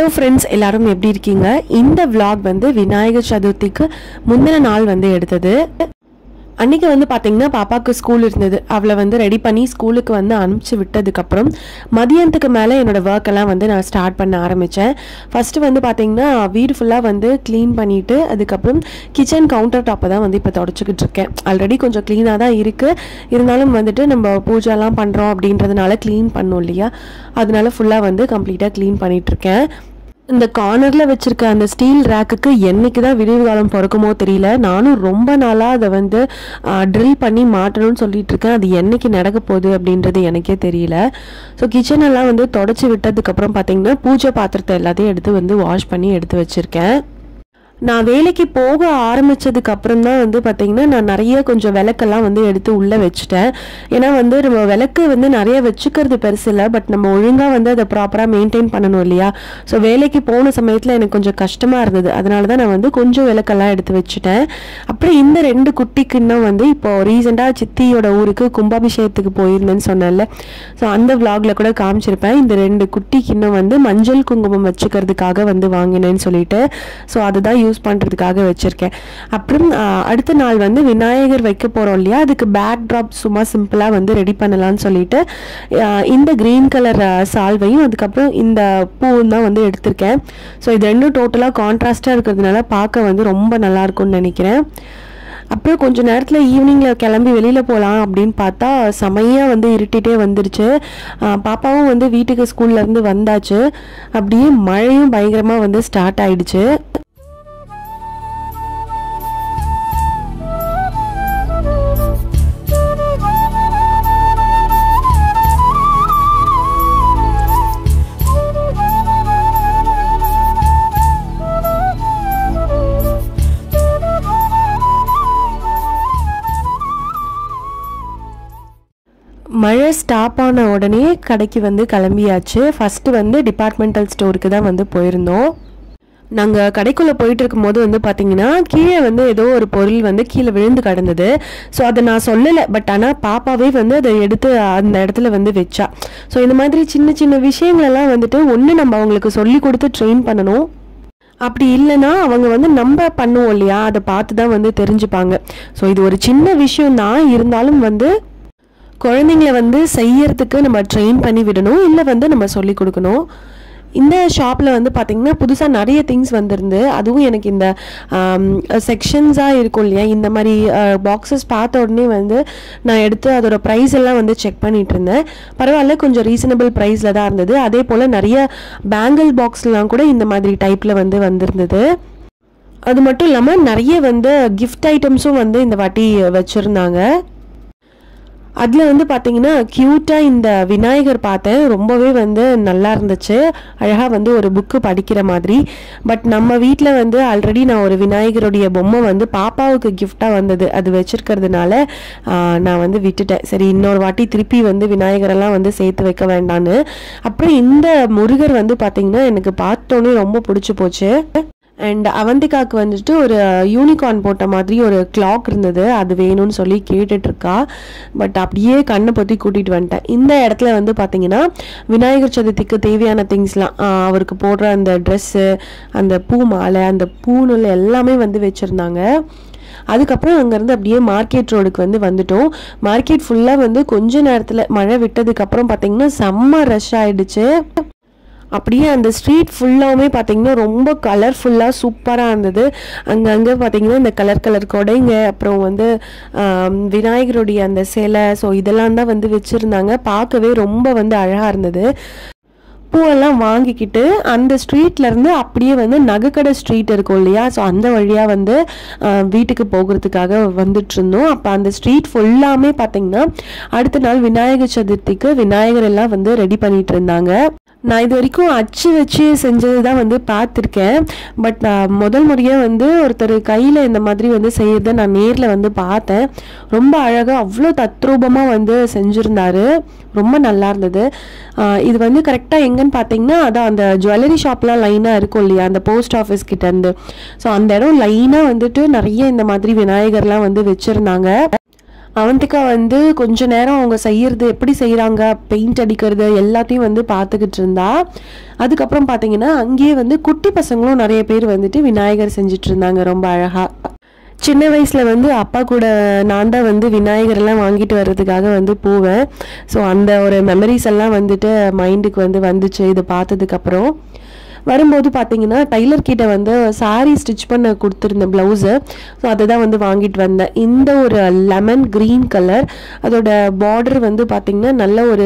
hello friends எல்லாரும் எப்படி இருக்கீங்க இந்த vlog வந்து விநாயகர் சதுர்த்திக்கு முந்தின நாள் வந்து எடுத்தது அன்னைக்கு வந்து பார்த்தீங்கன்னா பாப்பாவுக்கு ஸ்கூல் இருந்தது அவளை வந்து ரெடி பண்ணி ஸ்கூலுக்கு வந்து அனுப்பிச்சு விட்டதுக்கப்புறம் மதியானத்துக்கு மேலே என்னோட ஒர்க் எல்லாம் வந்து நான் ஸ்டார்ட் பண்ண ஆரம்பித்தேன் ஃபஸ்ட்டு வந்து பார்த்தீங்கன்னா வீடு ஃபுல்லாக வந்து க்ளீன் பண்ணிவிட்டு அதுக்கப்புறம் கிச்சன் கவுண்டர் டாப்பை தான் வந்து இப்போ தொடச்சிக்கிட்டு இருக்கேன் ஆல்ரெடி கொஞ்சம் க்ளீனாக தான் இருக்குது இருந்தாலும் வந்துட்டு நம்ம பூஜைலாம் பண்ணுறோம் அப்படின்றதுனால க்ளீன் பண்ணோம் இல்லையா அதனால ஃபுல்லாக வந்து கம்ப்ளீட்டாக க்ளீன் பண்ணிகிட்ருக்கேன் இந்த கார்னரில் வச்சிருக்க அந்த ஸ்டீல் ரேக்குக்கு என்னைக்கு தான் விடிவு காலம் பிறக்குமோ தெரியல நானும் ரொம்ப நாளாக அதை வந்து ட்ரில் பண்ணி மாட்டணும்னு சொல்லிட்டு இருக்கேன் அது என்னைக்கு நடக்க போகுது அப்படின்றது எனக்கே தெரியல ஸோ கிச்சன் எல்லாம் வந்து தொடச்சி விட்டதுக்கப்புறம் பார்த்தீங்கன்னா பூஜை பாத்திரத்தை எல்லாத்தையும் எடுத்து வந்து வாஷ் பண்ணி எடுத்து வச்சிருக்கேன் நான் வேலைக்கு போக ஆரம்பிச்சதுக்கு அப்புறம் தான் வந்து பார்த்தீங்கன்னா நான் நிறைய கொஞ்சம் விளக்கெல்லாம் வந்து எடுத்து உள்ளே வச்சுட்டேன் ஏன்னா வந்து நம்ம விளக்கு வந்து நிறைய வச்சுக்கிறது பெருசு இல்லை பட் நம்ம ஒழுங்காக வந்து அதை ப்ராப்பராக மெயின்டைன் பண்ணணும் இல்லையா ஸோ வேலைக்கு போன சமயத்தில் எனக்கு கொஞ்சம் கஷ்டமாக இருந்தது அதனால தான் நான் வந்து கொஞ்சம் விளக்கெல்லாம் எடுத்து வச்சுட்டேன் அப்புறம் இந்த ரெண்டு குட்டி கிண்ணம் வந்து இப்போ ரீசெண்டாக சித்தியோட ஊருக்கு கும்பாபிஷேகத்துக்கு போயிருந்தேன்னு சொன்னேன்ல ஸோ அந்த vlogல கூட காமிச்சிருப்பேன் இந்த ரெண்டு குட்டி கிண்ணம் வந்து மஞ்சள் குங்குமம் வச்சுக்கிறதுக்காக வந்து வாங்கினேன்னு சொல்லிட்டு ஸோ அதுதான் யூஸ் பண்ணுறதுக்காக வச்சுருக்கேன் அப்புறம் ஆஹ், அடுத்த நாள் வந்து விநாயகர் வைக்க போகிறோம் இல்லையா அதுக்கு பேக் ட்ராப் சும்மா சிம்பிளாக வந்து ரெடி பண்ணலாம்னு சொல்லிட்டு ஆஹ், இந்த க்ரீன் கலர் சால்வையும் அதுக்கப்புறம் இந்த பூவும் தான் வந்து எடுத்திருக்கேன் ஸோ இது ரெண்டும் டோட்டலாக கான்ட்ராஸ்டாக இருக்கிறதுனால பார்க்க வந்து ரொம்ப நல்லா இருக்கும்னு நினைக்கிறேன் அப்புறம் கொஞ்ச நேரத்தில் ஈவினிங்கில் கிளம்பி வெளியில் போகலாம் அப்படின்னு பார்த்தா செமையாக வந்து இருட்டிகிட்டே வந்துருச்சு ஆஹ் பாப்பாவும் வந்து வீட்டுக்கு ஸ்கூல்லேருந்து வந்தாச்சு அப்படியே மழையும் பயங்கரமாக வந்து ஸ்டார்ட் ஆயிடுச்சு மழை ஸ்டாப் ஆன உடனே கடைக்கு வந்து கிளம்பியாச்சு ஃபஸ்ட்டு வந்து டிபார்ட்மெண்டல் ஸ்டோருக்கு தான் வந்து போயிருந்தோம் நாங்கள் கடைக்குள்ளே போயிட்டு இருக்கும்போது வந்து பார்த்தீங்கன்னா கீழே வந்து ஏதோ ஒரு பொருள் வந்து கீழே விழுந்து கிடந்தது ஸோ அதை நான் சொல்லலை பட் ஆனால் பாப்பாவே வந்து அதை எடுத்து அந்த இடத்துல வந்து வச்சா ஸோ இந்த மாதிரி சின்ன சின்ன விஷயங்களெல்லாம் வந்துட்டு ஒன்று நம்ம அவங்களுக்கு சொல்லி கொடுத்து ட்ரெயின் பண்ணணும் அப்படி இல்லைன்னா அவங்க வந்து நம்ம பண்ணுவோம் இல்லையா அதை பார்த்து தான் வந்து தெரிஞ்சுப்பாங்க ஸோ இது ஒரு சின்ன விஷயம் தான் இருந்தாலும் வந்து குழந்தைங்கள வந்து செய்யறதுக்கு நம்ம ட்ரெயின் பண்ணி விடணும் இல்லை வந்து நம்ம சொல்லி கொடுக்கணும் இந்த ஷாப்பில் வந்து பார்த்திங்கன்னா புதுசாக நிறைய திங்ஸ் வந்திருந்து அதுவும் எனக்கு இந்த செக்ஷன்ஸாக இருக்கும் இல்லையா இந்த மாதிரி பாக்ஸஸ் பார்த்த உடனே வந்து நான் எடுத்து அதோட ப்ரைஸ் எல்லாம் வந்து செக் பண்ணிட்டு இருந்தேன் பரவாயில்ல கொஞ்சம் ரீசனபிள் ப்ரைஸில் தான் இருந்தது அதே போல் நிறைய பேங்கிள் பாக்ஸ்லாம் கூட இந்த மாதிரி டைப்பில் வந்து வந்திருந்தது அது மட்டும் இல்லாமல் நிறைய வந்து கிஃப்ட் ஐட்டம்ஸும் வந்து இந்த வாட்டி வச்சுருந்தாங்க அதில் வந்து பார்த்தீங்கன்னா க்யூட்டாக இந்த விநாயகர் பார்த்தேன் ரொம்பவே வந்து நல்லா இருந்துச்சு அழகாக வந்து ஒரு புக்கு படிக்கிற மாதிரி பட் நம்ம வீட்டில் வந்து ஆல்ரெடி நான் ஒரு விநாயகருடைய பொம்மை வந்து பாப்பாவுக்கு கிஃப்டாக வந்தது அது வச்சிருக்கிறதுனால ஆஹ், நான் வந்து விட்டுட்டேன் சரி இன்னொரு வாட்டி திருப்பி வந்து விநாயகரெல்லாம் வந்து சேர்த்து வைக்க வேண்டான்னு அப்புறம் இந்த முருகர் வந்து பார்த்தீங்கன்னா எனக்கு பார்த்தோன்னே ரொம்ப பிடிச்சி போச்சு அண்ட் அவந்திகாக்கு வந்துட்டு ஒரு யூனிகார்ன் போட்ட மாதிரி ஒரு கிளாக் இருந்தது அது வேணும்னு சொல்லி கேட்டுட்டு இருக்கா பட் அப்படியே கண்ணை பற்றி கூட்டிகிட்டு வந்துட்டேன் இந்த இடத்துல வந்து பார்த்தீங்கன்னா விநாயகர் சதுர்த்திக்கு தேவையான திங்ஸ்லாம் அவருக்கு போடுற அந்த ட்ரெஸ்ஸு அந்த பூ மாலை அந்த பூநூல் எல்லாமே வந்து வச்சுருந்தாங்க அதுக்கப்புறம் அங்கேருந்து அப்படியே மார்க்கெட் ரோடுக்கு வந்து வந்துட்டோம் மார்க்கெட் ஃபுல்லாக வந்து கொஞ்ச நேரத்தில் மழை விட்டதுக்கப்புறம் பார்த்தீங்கன்னா செம்ம ரஷ் ஆயிடுச்சு அப்படியே அந்த ஸ்ட்ரீட் ஃபுல்லாகவுமே பார்த்தீங்கன்னா ரொம்ப கலர்ஃபுல்லாக சூப்பராக இருந்தது அங்கங்கே பார்த்தீங்கன்னா இந்த கலர் கலர் கொடைங்க அப்புறம் வந்து ஆம், விநாயகருடைய அந்த சிலை ஸோ இதெல்லாம் தான் வந்து வச்சுருந்தாங்க பார்க்கவே ரொம்ப வந்து அழகாக இருந்தது பூவெல்லாம் வாங்கிக்கிட்டு அந்த ஸ்ட்ரீட்ல இருந்து அப்படியே வந்து நகைக்கடை ஸ்ட்ரீட் இருக்கும் இல்லையா ஸோ அந்த வழியாக வந்து ஆஹ், வீட்டுக்கு போகிறதுக்காக வந்துட்டு இருந்தோம் அப்போ அந்த ஸ்ட்ரீட் ஃபுல்லாமே பார்த்தீங்கன்னா அடுத்த நாள் விநாயகர் சதுர்த்திக்கு விநாயகர் எல்லாம் வந்து ரெடி பண்ணிட்டு இருந்தாங்க நான் இது வரைக்கும் அச்சு வச்சு செஞ்சது தான் வந்து பார்த்துருக்கேன் பட் முதல் முறையாக வந்து ஒருத்தர் கையில் இந்த மாதிரி வந்து செய்யறதை நான் நேரில் வந்து பார்த்தேன் ரொம்ப அழகாக அவ்வளோ தத்ரூபமாக வந்து செஞ்சுருந்தாரு ரொம்ப நல்லா இருந்தது ஆஹ் இது வந்து கரெக்டாக எங்கன்னு பார்த்தீங்கன்னா அதான் அந்த ஜுவல்லரி ஷாப்லாம் லைனாக இருக்கும் இல்லையா அந்த போஸ்ட் ஆஃபீஸ் கிட்ட இருந்து ஸோ அந்த இடம் லைனாக வந்துட்டு நிறைய இந்த மாதிரி விநாயகர்லாம் வந்து வச்சுருந்தாங்க அவந்திகா வந்து கொஞ்ச நேரம் அவங்க செய்யறது எப்படி செய்கிறாங்க பெயிண்ட் அடிக்கிறது எல்லாத்தையும் வந்து பார்த்துக்கிட்டு இருந்தா அதுக்கப்புறம் பார்த்தீங்கன்னா அங்கேயே வந்து குட்டி பசங்களும் நிறைய பேர் வந்துட்டு விநாயகர் செஞ்சுட்டு இருந்தாங்க ரொம்ப அழகா சின்ன வயசில் வந்து அப்பா கூட நான் தான் வந்து விநாயகர் எல்லாம் வாங்கிட்டு வர்றதுக்காக வந்து போவேன் ஸோ அந்த ஒரு மெமரிஸ் எல்லாம் வந்துட்டு மைண்டுக்கு வந்து வந்துச்சு இது பார்த்ததுக்கப்புறம் வரும்போது பார்த்தீங்கன்னா டைலர் கிட்ட வந்து saree ஸ்டிச் பண்ண கொடுத்துருந்தேன் ப்ளவுஸு ஸோ அதை தான் வந்து வாங்கிட்டு வந்தேன் இந்த ஒரு லெமன் க்ரீன் கலர் அதோட பார்டர் வந்து பார்த்தீங்கன்னா நல்ல ஒரு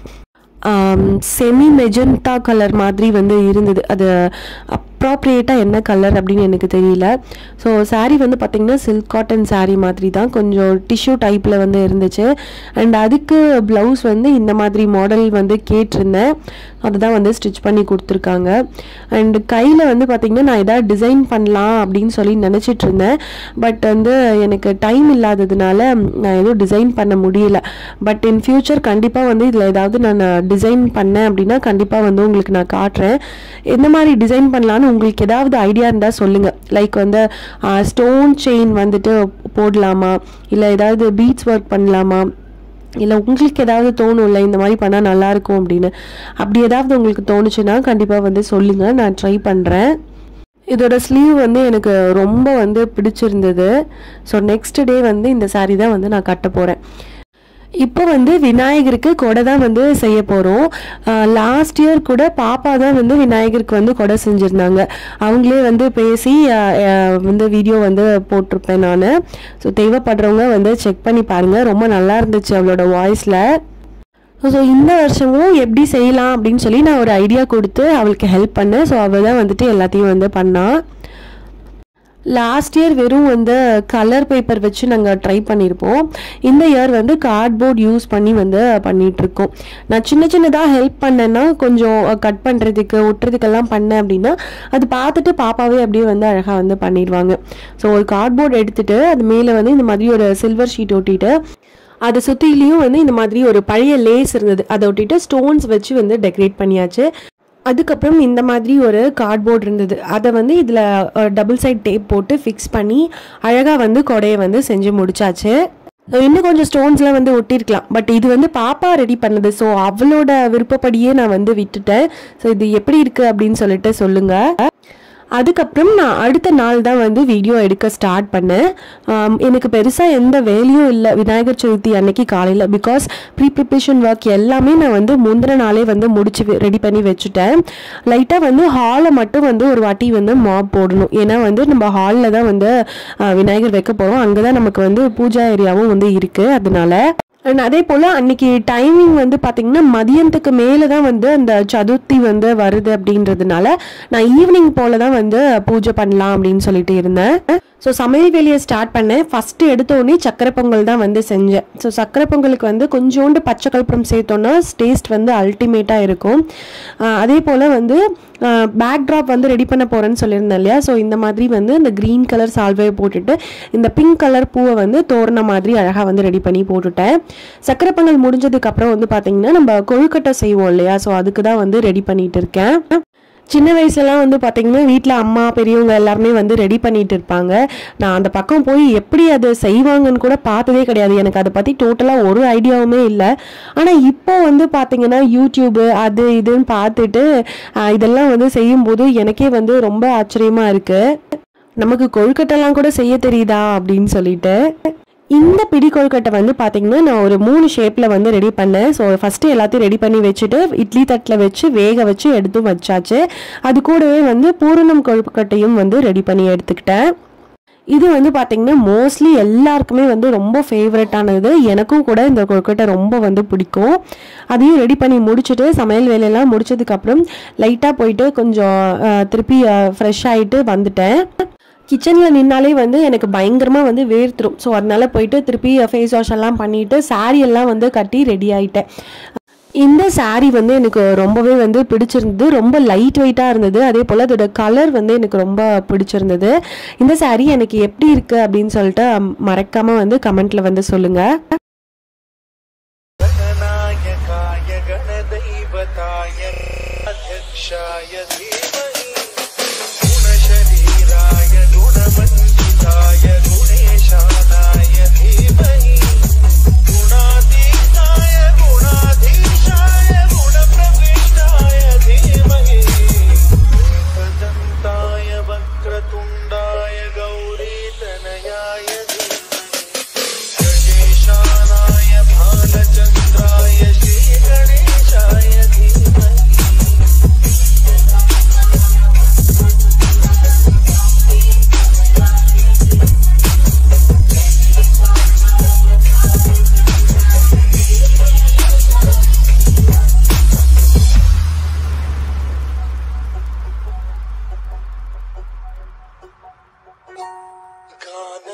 செமி மெஜந்தா கலர் மாதிரி வந்து இருந்தது அது அப்ராப்ரியேட்டாக என்ன கலர் அப்படின்னு எனக்கு தெரியல ஸோ saree வந்து பார்த்திங்கன்னா சில்க் காட்டன் saree மாதிரி தான் கொஞ்சம் டிஷ்யூ டைப்பில் வந்து இருந்துச்சு அண்ட் அதுக்கு ப்ளவுஸ் வந்து இந்த மாதிரி மாடல் வந்து கேட்டிருந்தேன் அதுதான் வந்து ஸ்டிச் பண்ணி கொடுத்துருக்காங்க அண்ட் கையில் வந்து பார்த்திங்கன்னா நான் எதாவது டிசைன் பண்ணலாம் அப்படின்னு சொல்லி நினச்சிட்டு இருந்தேன் பட் வந்து எனக்கு டைம் இல்லாததுனால நான் எதுவும் டிசைன் பண்ண முடியல பட் இன் ஃப்யூச்சர் கண்டிப்பாக வந்து இதில் ஏதாவது நான் டிசைன் பண்ணேன் அப்படின்னா கண்டிப்பாக வந்து உங்களுக்கு நான் காட்டுறேன் எந்த மாதிரி டிசைன் பண்ணலான்னு உங்களுக்கு ஏதாவது ஐடியா இருந்தால் சொல்லுங்கள் லைக் வந்து ஸ்டோன் செயின் வந்துட்டு போடலாமா இல்லை ஏதாவது பீட்ஸ் ஒர்க் பண்ணலாமா இல்லை உங்களுக்கு ஏதாவது தோணும்ல இந்த மாதிரி பண்ணால் நல்லாயிருக்கும் அப்படின்னு அப்படி ஏதாவது உங்களுக்கு தோணுச்சுன்னா கண்டிப்பாக வந்து சொல்லுங்கள் நான் ட்ரை பண்ணுறேன் இதோட ஸ்லீவ் வந்து எனக்கு ரொம்ப வந்து பிடிச்சிருந்தது ஸோ நெக்ஸ்ட் டே வந்து இந்த saree தான் வந்து நான் கட்ட போகிறேன் இப்போ வந்து விநாயகருக்கு கொடை தான் வந்து செய்ய போகிறோம் லாஸ்ட் இயர் கூட பாப்பா தான் வந்து விநாயகருக்கு வந்து கொடை செஞ்சுருந்தாங்க அவங்களே வந்து பேசி அஹ், அஹ், வந்து வீடியோ வந்து போட்டிருப்பேன் நான் ஸோ தேவைப்படுறவங்க வந்து செக் பண்ணி பாருங்கள் ரொம்ப நல்லா இருந்துச்சு அவளோட வாய்ஸில் ஸோ இந்த வருஷமும் எப்படி செய்யலாம் அப்படின்னு சொல்லி நான் ஒரு ஐடியா கொடுத்து அவளுக்கு ஹெல்ப் பண்ணேன் ஸோ அவள் தான் வந்துட்டு எல்லாத்தையும் வந்து பண்ணா லாஸ்ட் இயர் வெறும் வந்து கலர் பேப்பர் வச்சு நாங்கள் ட்ரை பண்ணியிருப்போம் இந்த இயர் வந்து கார்ட்போர்ட் யூஸ் பண்ணி வந்து பண்ணிகிட்ருக்கோம் நான் சின்ன சின்னதாக ஹெல்ப் பண்ணேன்னா கொஞ்சம் கட் பண்ணுறதுக்கு ஒட்டுறதுக்கெல்லாம் பண்ணேன் அப்படின்னா அது பார்த்துட்டு பாப்பாவே அப்படியே வந்து அழகாக வந்து பண்ணிடுவாங்க ஸோ ஒரு கார்ட்போர்ட் எடுத்துட்டு அது மேலே வந்து இந்த மாதிரி ஒரு சில்வர் ஷீட் ஒட்டிட்டு அதை சுற்றிலையும் வந்து இந்த மாதிரி ஒரு பழைய லேஸ் இருந்தது அதை ஒட்டிட்டு ஸ்டோன்ஸ் வச்சு வந்து டெக்கரேட் பண்ணியாச்சு அதுக்கப்புறம் இந்த மாதிரி ஒரு கார்ட்போர்ட் இருந்தது அதை வந்து இதில் டபுள் சைட் டேப் போட்டு ஃபிக்ஸ் பண்ணி அழகாக வந்து கொடையை வந்து செஞ்சு முடிச்சாச்சு இன்னும் கொஞ்சம் ஸ்டோன்ஸ்லாம் வந்து ஒட்டியிருக்கலாம் பட் இது வந்து பாப்பா ரெடி பண்ணது ஸோ அவளோட விருப்பப்படியே நான் வந்து விட்டுட்டேன் ஸோ இது எப்படி இருக்குது அப்படின்னு சொல்லிட்டு சொல்லுங்கள் அதுக்கப்புறம் நான் அடுத்த நாள் தான் வந்து வீடியோ எடுக்க ஸ்டார்ட் பண்ணேன் ஆம், எனக்கு பெருசாக எந்த வேலையும் இல்லை விநாயகர் சதுர்த்தி அன்னைக்கு காலையில் பிகாஸ் ப்ரீ ப்ரிப்ரேஷன் ஒர்க் எல்லாமே நான் வந்து முந்தின நாளே வந்து முடிச்சு ரெடி பண்ணி வச்சுட்டேன் லைட்டாக வந்து ஹாலை மட்டும் வந்து ஒரு வாட்டி வந்து மாப் போடணும் ஏன்னா வந்து நம்ம ஹாலில் தான் வந்து ஆ, விநாயகர் வைக்க போகிறோம் அங்கே தான் நமக்கு வந்து பூஜா ஏரியாவும் வந்து இருக்குது அதனால அண்ட் அதே போல் அன்னைக்கு டைமிங் வந்து பார்த்தீங்கன்னா மதியத்துக்கு மேலே தான் வந்து அந்த சதுர்த்தி வந்து வருது அப்படின்றதுனால நான் ஈவினிங் போல தான் வந்து பூஜை பண்ணலாம் அப்படின்னு சொல்லிட்டு இருந்தேன் ஸோ சமையல் வேலையை ஸ்டார்ட் பண்ணேன் ஃபஸ்ட்டு எடுத்த உடனே சக்கரை பொங்கல் தான் வந்து செஞ்சேன் ஸோ சக்கரை பொங்கலுக்கு வந்து கொஞ்சோண்டு பச்சை கற்பூரம் சேர்த்தோன்னா டேஸ்ட் வந்து அல்டிமேட்டாக இருக்கும் ஆஹ் அதே போல் வந்து பேக் ட்ராப் வந்து ரெடி பண்ண போகிறேன்னு சொல்லியிருந்தேன் இல்லையா ஸோ இந்த மாதிரி வந்து இந்த க்ரீன் கலர் சால்வையை போட்டுட்டு இந்த பிங்க் கலர் பூவை வந்து தோரண மாதிரி அழகாக வந்து ரெடி பண்ணி போட்டுட்டேன் சக்கரை பொங்கல் முடிஞ்சதுக்கப்புறம் வந்து பார்த்தீங்கன்னா நம்ம கொழுக்கட்டை செய்வோம் இல்லையா ஸோ அதுக்கு தான் வந்து ரெடி பண்ணிட்டு இருக்கேன் சின்ன வயசுலலாம் வந்து பார்த்தீங்கன்னா வீட்டில் அம்மா பெரியவங்க எல்லாருமே வந்து ரெடி பண்ணிட்டு இருப்பாங்க நான் அந்த பக்கம் போய் எப்படி அதை செய்வாங்கன்னு கூட பார்த்ததே கிடையாது எனக்கு அதை பற்றி டோட்டலாக ஒரு ஐடியாவுமே இல்லை ஆனால் இப்போ வந்து பார்த்தீங்கன்னா யூடியூபு அது இதுன்னு பார்த்துட்டு ஆஹ், இதெல்லாம் வந்து செய்யும்போது எனக்கே வந்து ரொம்ப ஆச்சரியமாக இருக்குது நமக்கு கொழுக்கட்டைலாம் கூட செய்ய தெரியுதா அப்படின்னு சொல்லிட்டு இந்த பிடி கொழுக்கட்டை வந்து பார்த்தீங்கன்னா நான் ஒரு மூணு ஷேப்பில் வந்து ரெடி பண்ணேன் ஸோ ஃபஸ்ட்டு எல்லாத்தையும் ரெடி பண்ணி வச்சுட்டு இட்லி தட்டில் வச்சு வேக வச்சு எடுத்து வச்சாச்சு அது கூடவே வந்து பூரணம் கொழுக்கட்டையும் வந்து ரெடி பண்ணி எடுத்துக்கிட்டேன் இது வந்து பார்த்தீங்கன்னா மோஸ்ட்லி எல்லாருக்குமே வந்து ரொம்ப ஃபேவரட்டானது எனக்கும் கூட இந்த கொழுக்கட்டை ரொம்ப வந்து பிடிக்கும் அதையும் ரெடி பண்ணி முடிச்சுட்டு சமையல் வேலையெல்லாம் முடிச்சதுக்கப்புறம் லைட்டாக போயிட்டு கொஞ்சம் அஹ், திருப்பி ஃப்ரெஷ் ஆகிட்டு வந்துட்டேன் கிச்சனில் நின்னாலே வந்து எனக்கு பயங்கரமாக வந்து வேர்த்துரும் ஸோ அதனால போயிட்டு திருப்பி ஃபேஸ் வாஷ் எல்லாம் பண்ணிட்டு saree எல்லாம் வந்து கட்டி ரெடி ஆயிட்டேன் இந்த saree வந்து எனக்கு ரொம்பவே வந்து பிடிச்சிருந்தது ரொம்ப லைட் வெயிட்டாக இருந்தது அதே போல் அதோட கலர் வந்து எனக்கு ரொம்ப பிடிச்சிருந்தது இந்த saree எனக்கு எப்படி இருக்கு அப்படின்னு சொல்லிட்டு மறக்காம வந்து கமெண்ட்ல வந்து சொல்லுங்க गणनायकाय गणदैवताय अध्यक्षाय धीमहि गुणशरीराय गुणमण्डिताय गुणेशानाय धीमहि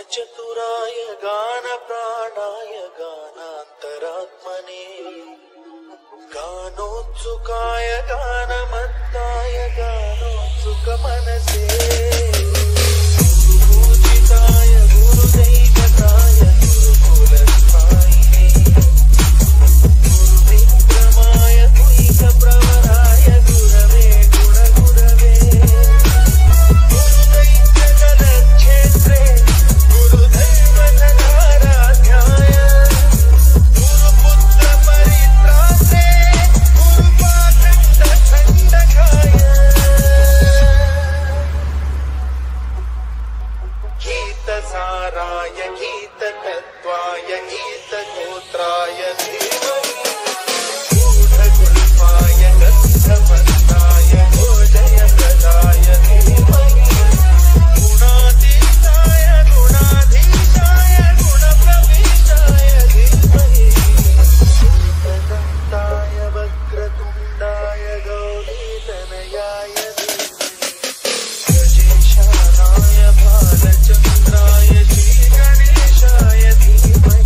गानचतुराय गानप्राणाय गानान्तरात्मने गानोत्सुकाय गानमत्ताय गानोत्सुकमनसे गुरुपूजिताय गुरुदैवताय गुरुकुलस्थायिने गुरुविक्रमाय गुह्यप्रवराय गुरवे गुणगुरवे गुरुदैत्यजलक्षेत्रे गुरुदैवतनाराध्याय गुरुपुत्रपरित्रात्रे गुरुपाखण्डखण्डकाय गीतसाराय गीततत्त्वाय गीतगोत्राय धीमहि गूढगुल्पाय गन्धमन्ताय गोजयप्रदाय धीमहि गुणातीताय गुणाधीशाय गुणप्रविष्टाय धीमहि एकदन्ताय वक्रतुण्डाय गौरीतनयाय धीमहि गजेशानाय बालचन्द्राय श्रीगणेशाय धीमहि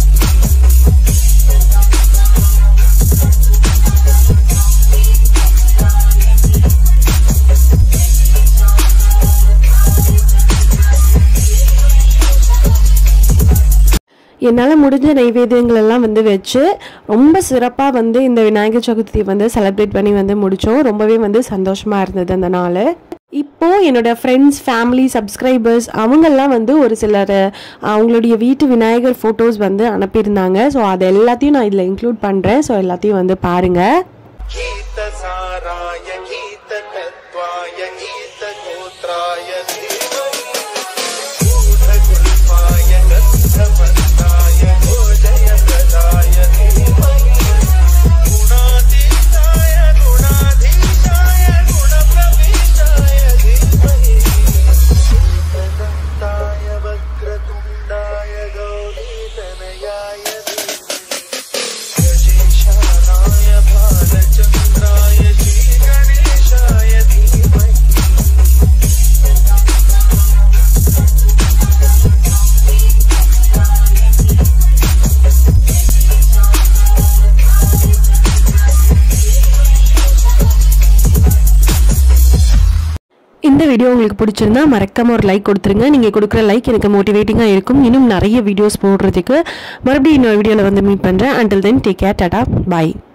என்னால் முடிஞ்ச நைவேத்தியங்கள் எல்லாம் வந்து வச்சு ரொம்ப சிறப்பாக வந்து இந்த விநாயகர் சதுர்த்தி வந்து செலிப்ரேட் பண்ணி வந்து முடித்தோம் ரொம்பவே வந்து சந்தோஷமாக இருந்தது அந்த நாள் இப்போது என்னோட ஃப்ரெண்ட்ஸ் ஃபேமிலி சப்ஸ்கிரைபர்ஸ் அவங்கெல்லாம் வந்து ஒரு சிலர் அவங்களுடைய வீட்டு விநாயகர் ஃபோட்டோஸ் வந்து அனுப்பியிருந்தாங்க ஸோ அது எல்லாத்தையும் நான் இதில் இன்க்ளூட் பண்ணுறேன் ஸோ எல்லாத்தையும் வந்து பாருங்கள் गीतसाराय गीततत्त्वाय गीतगोत्राय धीमहि गूढगुल्पाय गन्धमन्ताय गोजयप्रदाय धीमहि गुणातीताय गुणाधीशाय गुणप्रविष्टाय धीमहि एकदन्ताय वक्रतुण्डाय गौरीतनयाय धीमहि गजेशानाय बालचन्द्राय श्रीगणेशाय धीमहि இந்த வீடியோ உங்களுக்கு பிடிச்சிருந்தா மறக்காம ஒரு லைக் கொடுத்துருங்க நீங்கள் கொடுக்குற லைக் எனக்கு மோட்டிவேட்டிங்காக இருக்கும் இன்னும் நிறைய வீடியோஸ் போடுறதுக்கு மறுபடியும் இன்னொரு வீடியோவில் வந்து மீட் பண்ணுறேன் until then take care tata பாய்